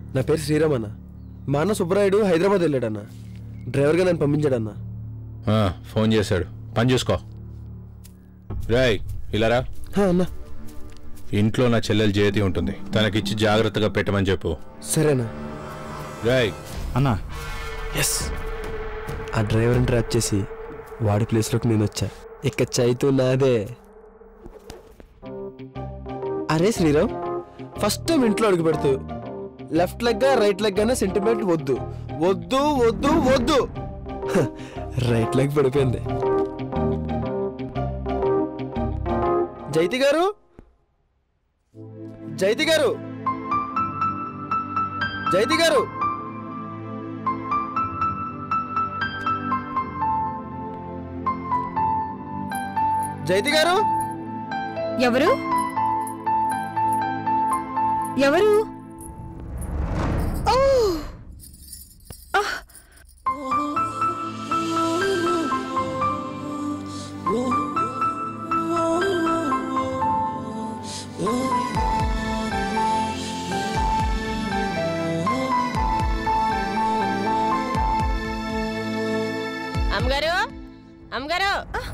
నా పేరు శ్రీరామ్ అన్న మా అన్న సుబ్బరాయుడు హైదరాబాద్ వెళ్ళాడన్న డ్రైవర్గా నన్ను పంపించాడన్న ఆ, ఫోన్ చేశాడు పని చూసుకో రాయ్ ఇలారా హా, అన్న ఇంట్లో నా చెల్లెలు జయతి ఉంటుంది తనకిచ్చి జాగ్రత్తగా పెట్టమని చెప్పు సరేనా రాయ్ అన్నా ఎస్ ఆ డ్రైవర్ని ట్రాప్ చేసి వాడి ప్లేస్లోకి నేను వచ్చా ఇక చైతు నాదే అరే శ్రీరామ్ ఫస్ట్ టైం ఇంట్లో అడుగు పెడుతూ లెఫ్ట్ లెగ్గా రైట్ లెగ్ అనే సెంటిమెంట్ వద్దు వద్దు వద్దు వద్దు హ, రైట్ లెగ్ పడిపోయింది జైతి గారు జైతి గారు జైతి గారు జైతి గారు ఎవరు ఎవరు ఓ! ఆహ్! అమ్మగారు అమ్మగారు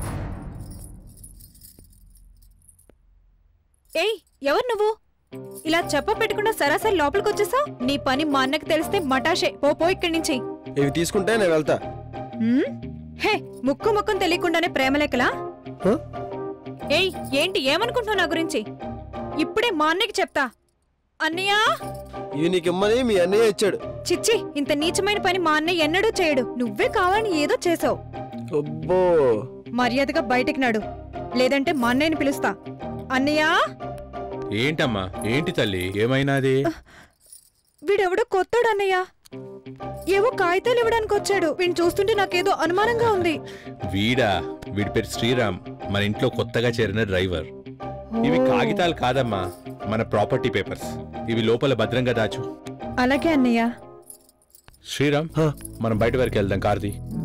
ఏయ్ ఎవరు నువ్వు ఇలా చెప్ప పెట్టకుండా సరాసరి లోపలికి వచ్చేసావు నీ పని మా అన్నకి తెలిస్తే మటాషే పో పో ఇక్కడి నుంచి ఇవి తీసుకుంటే నేను వెళ్తా హ్మ్? హే ముక్కు ముక్కం తెలియకుండానే ప్రేమ లెక్కలా హ? ఏయ్ ఏంటి ఏమనుకుంటున్నావు నా గురించి ఇప్పుడే మా అన్నకి చెప్తా అన్నయ్య ఇవి నీకు ఇమ్మని మీ అన్నయ్య ఇచ్చాడు చిచ్చి ఇంత నీచమైన పని మా అన్నయ్య ఎన్నడూ చేయడు నువ్వే కావాలని ఏదో చేసావు అబ్బో మర్యాదగా బయటికి నడు లేదంటే మా అన్నయ్యని పిలుస్తా అన్నయ్య ఏంటమ్మా ఏంటి తల్లి ఏమైనాది వీడెవడో కొత్తాడు అన్నయ్య ఏవో కాగితాలు ఇవ్వడానికి వచ్చాడు వీడిని చూస్తుంటే నాకేదో అనుమానంగా ఉంది వీడా వీడి పేరు శ్రీరామ్ మన ఇంట్లో కొత్తగా చేరిన డ్రైవర్ ఇవి కాగితాలు కాదమ్మా మన ప్రాపర్టీ పేపర్స్ ఇవి లోపల భద్రంగా దాచు అలాగే అన్నయ్య శ్రీరామ్ హ, మనం బయట వరకు వెళ్దాం కార్ది